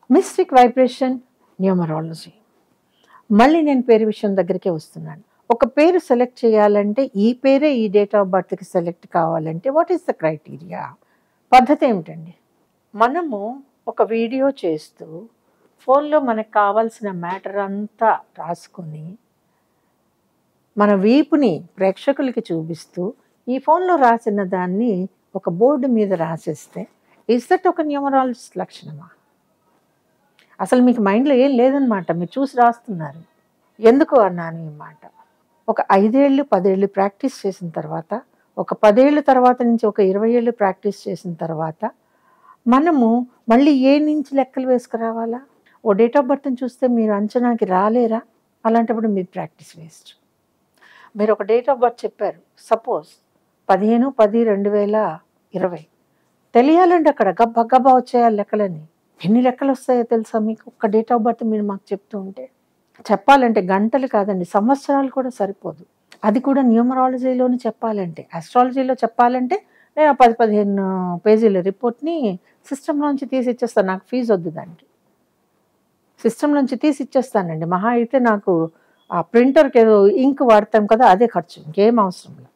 mystic vibration numerology మళ్ళీ నేను పేరు విషయం దగ్గరికే వస్తున్నాను ఒక పేరు సెలెక్ట్ చేయాలంటే ఈ పేరే ఈ డేట్ ఆఫ్ బర్త్కి సెలెక్ట్ కావాలంటే వాట్ ఈస్ ద క్రైటీరియా పద్ధతి ఏమిటండి మనము ఒక వీడియో చేస్తూ ఫోన్లో మనకు కావాల్సిన మ్యాటర్ అంతా రాసుకొని మన వీపుని ప్రేక్షకులకి చూపిస్తూ ఈ ఫోన్లో రాసిన దాన్ని ఒక బోర్డు మీద రాసేస్తే ఇస్ దట్ ఒక న్యూమరాలజిస్ట్ లక్షణమా అసలు మీకు మైండ్లో ఏం లేదనమాట మీరు చూసి రాస్తున్నారు ఎందుకు అన్నాను ఈ మాట ఒక ఐదేళ్ళు పదేళ్ళు ప్రాక్టీస్ చేసిన తర్వాత ఒక పదేళ్ళ తర్వాత నుంచి ఒక ఇరవై ఏళ్ళు ప్రాక్టీస్ చేసిన తర్వాత మనము మళ్ళీ ఏ నుంచి లెక్కలు వేసుకురావాలా ఓ డేట్ ఆఫ్ బర్త్ని చూస్తే మీరు అంచనాకి రాలేరా అలాంటప్పుడు మీరు ప్రాక్టీస్ వేస్ట్ మీరు ఒక డేట్ ఆఫ్ బర్త్ చెప్పారు సపోజ్ పదిహేను పది రెండు వేల ఇరవై తెలియాలండి అక్కడ గబ్బా గబ్బా వచ్చేయాలి లెక్కలని ఎన్ని లెక్కలు వస్తాయో తెలుసా మీకు ఒక్క డేట్ ఆఫ్ బర్త్ మీరు మాకు చెప్తూ ఉంటే చెప్పాలంటే గంటలు కాదండి సంవత్సరాలు కూడా సరిపోదు అది కూడా న్యూమరాలజీలోనే చెప్పాలంటే ఆస్ట్రాలజీలో చెప్పాలంటే నేను ఆ పది పదిహేను పేజీల రిపోర్ట్ని సిస్టంలోంచి తీసి ఇచ్చేస్తాను నాకు ఫీజు వద్దు దానికి సిస్టంలోంచి తీసి ఇచ్చేస్తానండి మహా అయితే నాకు ఆ ప్రింటర్కి ఏదో ఇంక్ వాడతాం కదా అదే ఖర్చు ఇంకేం అవసరం లేదు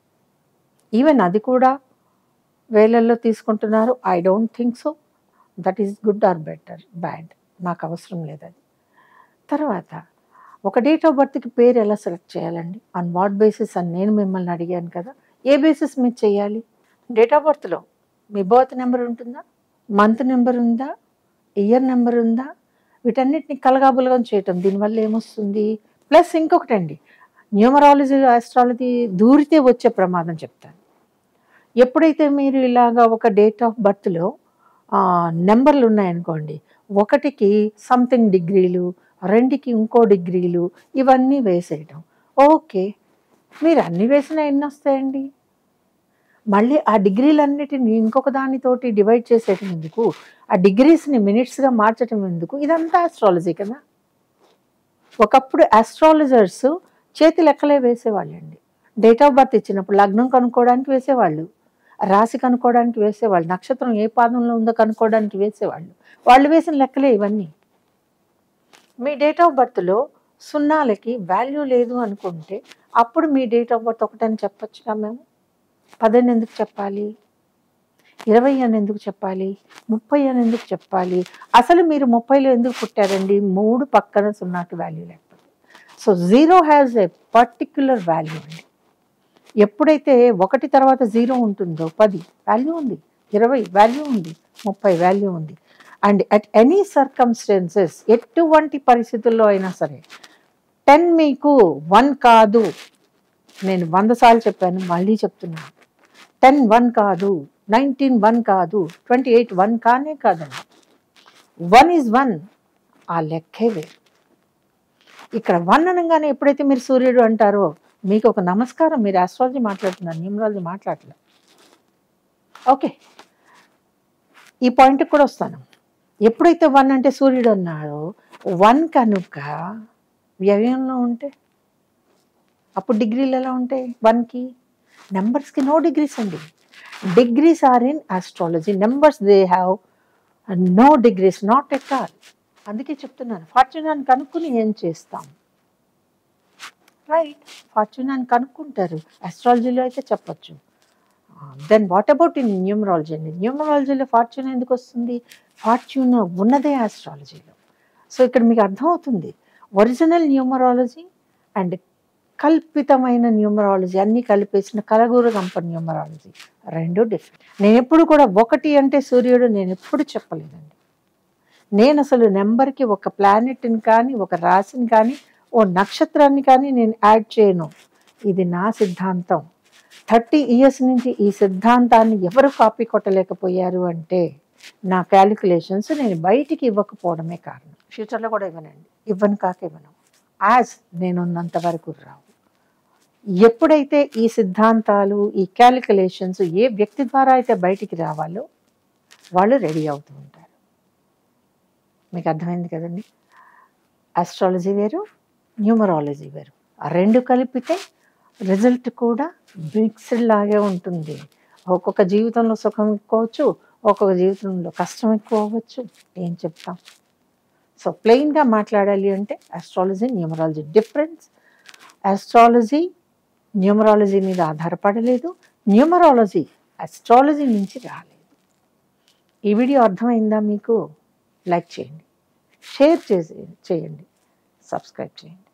ఈవెన్ అది కూడా వేలల్లో తీసుకుంటున్నారు I don't think so that is good or better bad నాకు అవసరం లేదు అది తర్వాత ఒక డేట్ ఆఫ్ బర్త్కి పేరు ఎలా సెలెక్ట్ చేయాలండి ఆన్ వాట్ బేసిస్ అని నేను మిమ్మల్ని అడిగాను కదా ఏ బేసిస్ మీద చేయాలి డేట్ ఆఫ్ బర్త్లో మీ బర్త్ నెంబర్ ఉంటుందా మంత్ నెంబర్ ఉందా ఇయర్ నెంబర్ ఉందా వీటన్నిటిని కలగాబులగా చేయటం దీనివల్ల ఏమొస్తుంది ప్లస్ ఇంకొకటండి న్యూమరాలజీ ఆస్ట్రాలజీ దూరితే వచ్చే ప్రమాదం చెప్తాను ఎప్పుడైతే మీరు ఇలాగా ఒక డేట్ ఆఫ్ బర్త్లో నెంబర్లు ఉన్నాయనుకోండి ఒకటికి సంథింగ్ డిగ్రీలు రెండుకి ఇంకో డిగ్రీలు ఇవన్నీ వేసేయటం ఓకే మీరు అన్ని వేసినా ఎన్ని వస్తాయండి మళ్ళీ ఆ డిగ్రీలన్నిటిని ఇంకొక దానితోటి డివైడ్ చేసేయటం ఎందుకు ఆ డిగ్రీస్ని మినిట్స్గా మార్చటం ఎందుకు ఇదంతా ఆస్ట్రాలజీ కదా ఒకప్పుడు ఆస్ట్రాలజర్స్ చేతి లెక్కలే వేసేవాళ్ళండి డేట్ ఆఫ్ బర్త్ ఇచ్చినప్పుడు లగ్నం కనుక్కోవడానికి వేసేవాళ్ళు రాశి కనుక్కోవడానికి వేసేవాళ్ళు నక్షత్రం ఏ పాదంలో ఉందో కనుక్కోవడానికి వేసేవాళ్ళు వాళ్ళు వేసిన లెక్కలే ఇవన్నీ మీ డేట్ ఆఫ్ బర్త్లో సున్నాలకి వాల్యూ లేదు అనుకుంటే అప్పుడు మీ డేట్ ఆఫ్ బర్త్ ఒకటని చెప్పొచ్చుగా మేము పదని ఎందుకు చెప్పాలి ఇరవై అని ఎందుకు చెప్పాలి ముప్పై అని ఎందుకు చెప్పాలి అసలు మీరు ముప్పైలో ఎందుకు పుట్టారండి మూడు పక్కన సున్నాకి వాల్యూ లేకపోతే so zero has a particular value అండి ఎప్పుడైతే ఒకటి తర్వాత జీరో ఉంటుందో పది వాల్యూ ఉంది ఇరవై వాల్యూ ఉంది ముప్పై వాల్యూ ఉంది అండ్ అట్ ఎనీ సర్కమ్స్టెన్సెస్ ఎటువంటి పరిస్థితుల్లో అయినా సరే టెన్ మీకు వన్ కాదు నేను వంద సార్లు చెప్పాను మళ్ళీ చెప్తున్నాను టెన్ వన్ కాదు నైన్టీన్ వన్ కాదు ట్వంటీ ఎయిట్ వన్ కానే కాదండి వన్ ఈజ్ వన్ ఆ లెక్కే వేరు ఇక్కడ వన్ అనగానే ఎప్పుడైతే మీరు సూర్యుడు అంటారో మీకు ఒక నమస్కారం మీరు ఆస్ట్రాలజీ మాట్లాడుతున్నారు న్యూమరాలజీ మాట్లాడలేదు ఓకే ఈ పాయింట్కి కూడా వస్తాను ఎప్పుడైతే వన్ అంటే సూర్యుడు అన్నాడో వన్ కనుక వ్యయంలో ఉంటే అప్పుడు డిగ్రీలు ఎలా ఉంటాయి వన్కి నెంబర్స్కి నో డిగ్రీస్ అండి degrees are in astrology numbers they have no degrees not at all అందుకే చెప్తున్నాను ఫార్చ్యూనాన్ని కనుక్కుని ఏం చేస్తాం రైట్ ఫార్చ్యూనాన్ని కనుక్కుంటారు ఆస్ట్రాలజీలో అయితే చెప్పొచ్చు then what about in numerology అండి న్యూమరాలజీలో ఫార్చ్యూన్ ఎందుకు వస్తుంది ఫార్చ్యూన్ ఉన్నదే ఆస్ట్రాలజీలో సో ఇక్కడ మీకు అర్థమవుతుంది ఒరిజినల్ న్యూమరాలజీ అండ్ కల్పితమైన న్యూమరాలజీ అన్నీ కలిపేసిన కలగూర గంప న్యూమరాలజీ రెండు డిఫరెంట్ నేను ఎప్పుడు కూడా ఒకటి అంటే సూర్యుడు నేను ఎప్పుడు చెప్పలేదండి నేను అసలు నెంబర్కి ఒక ప్లానెట్ని కానీ ఒక రాశిని కానీ ఓ నక్షత్రాన్ని కానీ నేను యాడ్ చేయను ఇది నా సిద్ధాంతం థర్టీ ఇయర్స్ నుంచి ఈ సిద్ధాంతాన్ని ఎవరు కాపీ కొట్టలేకపోయారు అంటే నా క్యాలిక్యులేషన్స్ నేను బయటికి ఇవ్వకపోవడమే కారణం ఫ్యూచర్లో కూడా ఇవ్వనండి ఇవ్వను కాక ఇవ్వను యాజ్ నేనున్నంత వరకు రావు ఎప్పుడైతే ఈ సిద్ధాంతాలు ఈ క్యాలిక్యులేషన్స్ ఏ వ్యక్తి ద్వారా అయితే బయటికి రావాలో వాళ్ళు రెడీ అవుతూ ఉంటారు మీకు అర్థమైంది కదండి ఆస్ట్రాలజీ వేరు న్యూమరాలజీ వేరు ఆ రెండు కలిపితే రిజల్ట్ కూడా మిక్స్డ్ లాగే ఉంటుంది ఒక్కొక్క జీవితంలో సుఖం ఎక్కువచ్చు ఒక్కొక్క జీవితంలో కష్టం ఎక్కువ అవ్వచ్చు ఏం చెప్తాం సో ప్లెయిన్గా మాట్లాడాలి అంటే astrology numerology difference astrology numerology మీద ఆధారపడలేదు న్యూమరాలజీ ఆస్ట్రాలజీ నుంచి రాలేదు ఈ వీడియో అర్థమైందా మీకు లైక్ చేయండి షేర్ చేసి చేయండి సబ్స్క్రైబ్ చేయండి